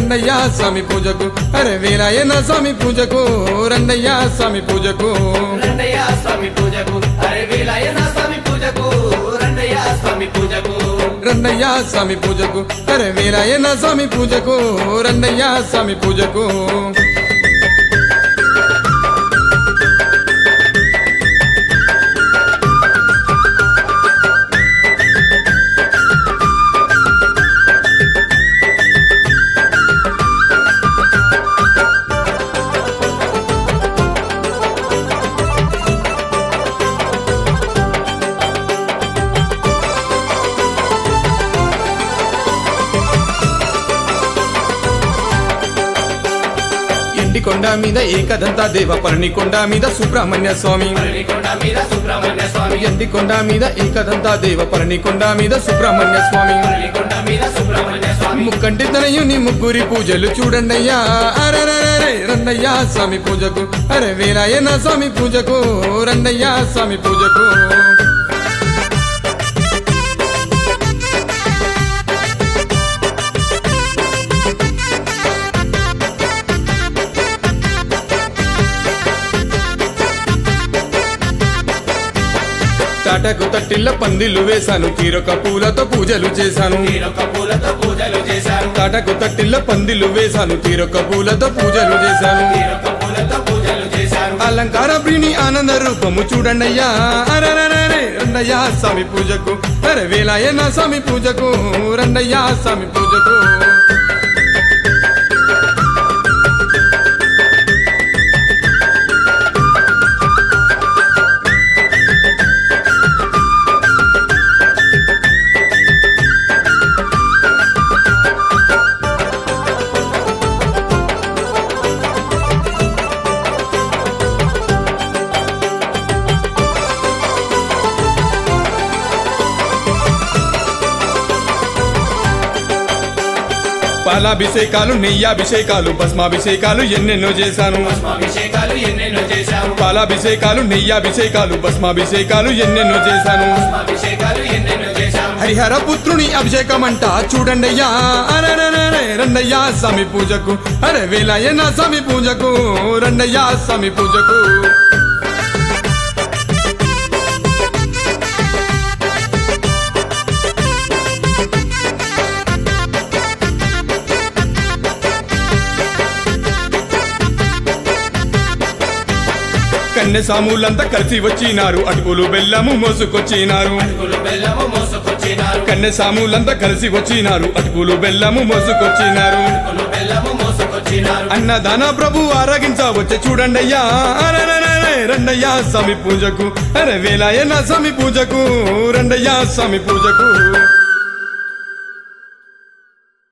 రండయ్య స్వామి పూజకు అరే వీరాయన స్వామి పూజకు రండయ్య స్వామి పూజకు రండయ్య స్వామి పూజకు అరే వీలయ్యన స్వామి పూజకు రండయ్య స్వామి పూజకు రండయ్య స్వామి పూజకు అరే వీరాయన స్వామి పూజకు రండయ్య స్వామి పూజకు ఎండి కొండ మీద ఏకదంత దేవ పరణి కొండ మీద సుబ్రహ్మణ్య స్వామి కొండ మీద సుబ్రహ్మణ్య స్వామి ఎండి కొండ మీద ఏకదంత దేవ పరణి కొండ మీద సుబ్రహ్మణ్య స్వామి కొండ మీద సుబ్రహ్మణ్య స్వామి ముక్కంటి తనయుని ముగ్గురి పూజలు చూడండయ్యా అరరరే రండయ్యా స్వామి పూజకు అరే వీరాయన స్వామి పూజకు రండయ్యా స్వామి పూజకు తాటకు తట్టిల్ల పందిళ్ళు వేశాను తీరొక పూలతో పూజలు చేశాను తీరొక్క పూలతో పూజలు చేశారు తాటకు తట్టిల్ల పందిళ్ళు వేశాను తీరొక పూలతో పూజలు చేశాను తీరొక్క పూలతో పూజలు చేశారు అలంకార ప్రిని ఆనంద రూపము చూడండయ్యా అరరరే రండయ్యా స్వామి పూజకు అరే వేలాయన స్వామి పూజకు రండయ్యా స్వామి పూజకు పాలాభిషేకాలు నెయ్యాభిషేకాలు భస్మాభిషేకాలు ఎన్నెన్నో చేశాను అభిషేకాలు ఎన్నెన్నో చేశారు పాలాభిషేకాలు నెయ్యాభిషేకాలు భస్మాభిషేకాలు ఎన్నెన్నో చేశాను అభిషేకాలు ఎన్నెన్నో చేశారు హరిహర పుత్రుని అభిషేకం అంట చూడండయ్యా అరరరే రండయ్యా స్వామి పూజకు అరే వేలాయన స్వామి పూజకు రండయ్యా స్వామి పూజకు కన్నె సాములంతా కలిసి వచ్చినారు అటుకులు బెల్లము మోసుకొచ్చినారు అటుకులు బెల్లము మోసుకొచ్చినారు కన్నె సాములంతా కలిసి వచ్చినారు అటుకులు బెల్లము మోసుకొచ్చినారు అటుకులు బెల్లము మోసుకొచ్చినారు అన్నదాన ప్రభు ఆరగించవచ్చే చూడండయ్యా అరరరే రండయ్యా స్వామి పూజకు అరే వేలాయన స్వామి పూజకు రండయ్యా స్వామి పూజకు